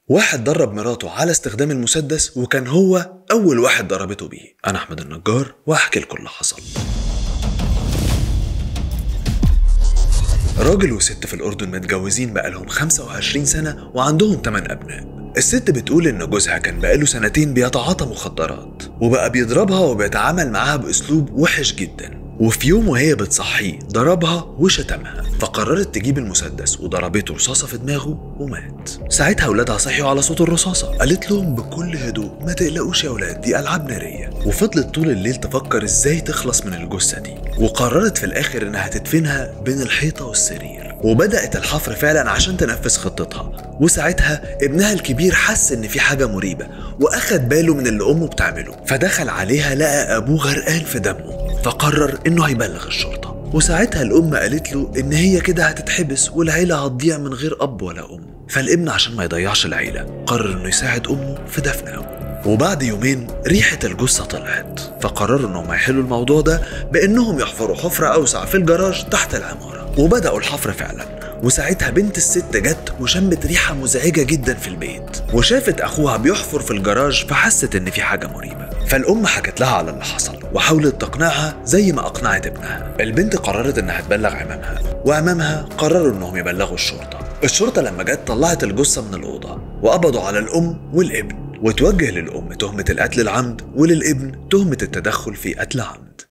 واحد درب مراته على استخدام المسدس وكان هو أول واحد ضربته بيه أنا أحمد النجار وأحكي لكم اللي حصل راجل وست في الأردن متجوزين بقالهم 25 سنة وعندهم 8 أبناء الست بتقول إن جوزها كان بقاله سنتين بيتعاطى مخدرات وبقى بيضربها وبيتعامل معاها بأسلوب وحش جدا وفي يوم وهي بتصحيه ضربها وشتمها فقررت تجيب المسدس وضربته رصاصة في دماغه ومات ساعتها ولادها صحيوا على صوت الرصاصة قالت لهم بكل هدوء ما تقلقوش يا ولاد دي ألعاب نارية وفضلت طول الليل تفكر ازاي تخلص من الجثة دي وقررت في الآخر إنها تدفنها بين الحيطة والسرير وبدأت الحفر فعلا عشان تنفذ خطتها وساعتها ابنها الكبير حس إن في حاجة مريبة وأخد باله من اللي أمه بتعمله فدخل عليها لقى أبوه غرقان في دمه فقرر إنه هيبلغ الشرطة وساعتها الأم قالت له إن هي كده هتتحبس والعيلة هتضيع من غير أب ولا أم فالابن عشان ما يضيعش العيلة قرر إنه يساعد أمه في دفن أبوه وبعد يومين ريحة الجثة طلعت فقرروا إنهم يحلوا الموضوع ده بإنهم يحفروا حفرة أوسع في الجراج تحت العمارة وبدأوا الحفر فعلا وساعتها بنت الست جت وشمت ريحة مزعجة جدا في البيت وشافت أخوها بيحفر في الجراج فحست إن في حاجة مريبة فالأم حكت لها على اللي حصل وحاولت تقنعها زي ما أقنعت ابنها البنت قررت إنها تبلغ عمامها وعمامها قرروا إنهم يبلغوا الشرطة الشرطة لما جت طلعت الجثة من الأوضة وقبضوا على الأم والابن وتوجه للأم تهمة القتل العمد وللابن تهمة التدخل في قتل عمد